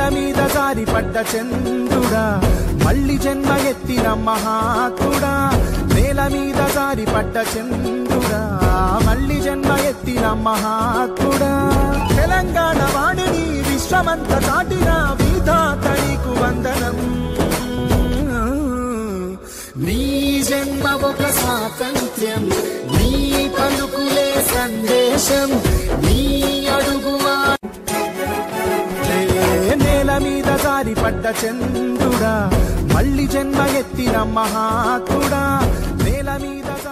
మీద జారిపడ్డ చంద్రుడా మళ్ళీ జన్మ ఎత్తిన మహాత్ముడా నేల మీద జారిపడ్డ చంద్రుడా మళ్ళీ జన్మ ఎత్తిన మహాత్ముడా తెలంగాణ వాణిని విశ్వమంత చాటిన విధాత నీకు వందనం నీ జన్మ ఒక స్వాతంత్ర్యం నీ పలుకులే సందేశం నీ అడుగువా నేల మీద జారిపడ్డ చంద్రుడా మళ్ళీ జన్మ ఎత్తిన మహాత్ముడా నేల మీద జారి